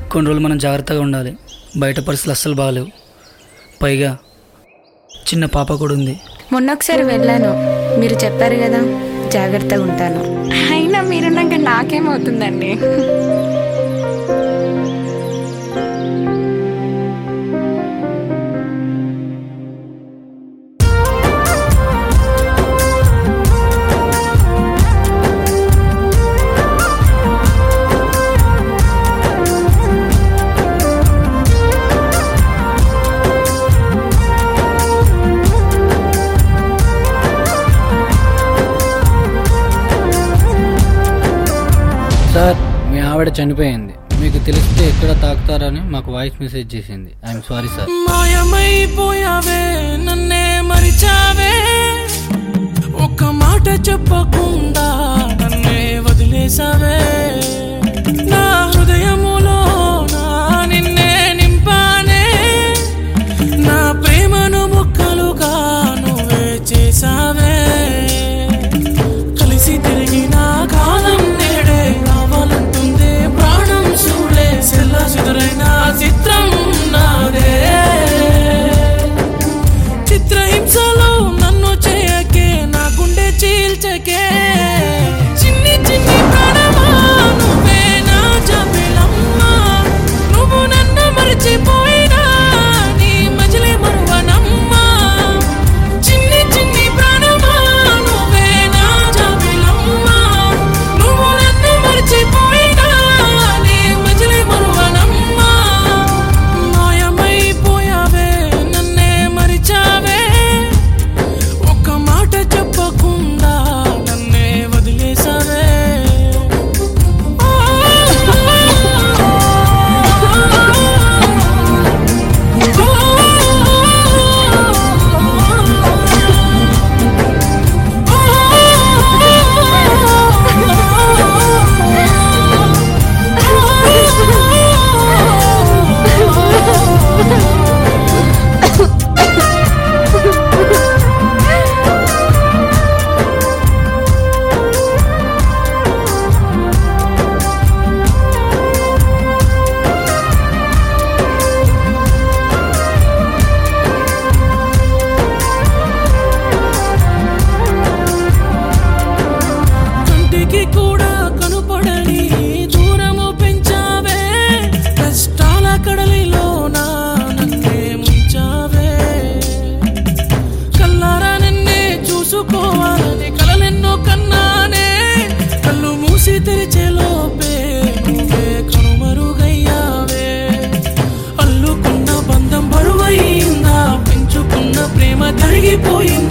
కొన్ని రోజులు మనం జాగ్రత్తగా ఉండాలి బయట పరిస్థితులు అస్సలు బాగాలేవు పైగా చిన్న పాప కూడా ఉంది మొన్న ఒకసారి వెళ్ళాను మీరు చెప్పారు కదా జాగ్రత్తగా ఉంటాను అయినా మీరున్నాక నాకేమవుతుందండి సార్ మీ ఆవిడ చనిపోయింది మీకు తెలిస్తే ఎక్కడ తాకుతారని మాకు వాయిస్ మెసేజ్ చేసింది ఐఎమ్ సారీ సార్ మాయమైపోయావే నన్నే మరిచావే ఒక్క మాట చెప్పకుండా నన్నే వదిలేసావే నా హృదయములో నా నిన్నే నింపానే నా ప్రేమను ముక్కలుగా నువ్వే చేసావే కలిసి తిరిగిన కాలం నేడే కావాలంటుందే ప్రాణం చూడే సెల్ల చెదురైన చిత్రం నాదే చిత్రహింసలో నన్ను చేయకే నా గుండె చీల్చకే చిన్ని చిన్ని ప్రాణమా నువ్వే నా జబిలమ్మా నువ్వు నన్ను మరిచిపోయినా నీ మజిలే మరువనమ్మా చిన్ని చిన్ని ప్రాణమా నువ్వే నా జబిలమ్మా నువ్వు నన్ను మరిచిపోయినా నీ మజిలే మరువనమ్మా మాయమైపోయావే నన్నే మరిచావే ఒక్క మాట చెప్పకుండా నన్నే వదిలేసావే కంటికి కూడా కనుపడని దూరము పెంచావే కష్టాల కడలిలో నా నన్నే ముంచావే కల్లారా నిన్నే చూసుకోవాలని కలలెన్నో కన్నానే కళ్ళు మూసి తెరిచే లోపే నువ్వే కనుమరుగయ్యావే అల్లుకున్న బంధం బరువయిందా పెంచుకున్న ప్రేమ తరిగిపోయిందా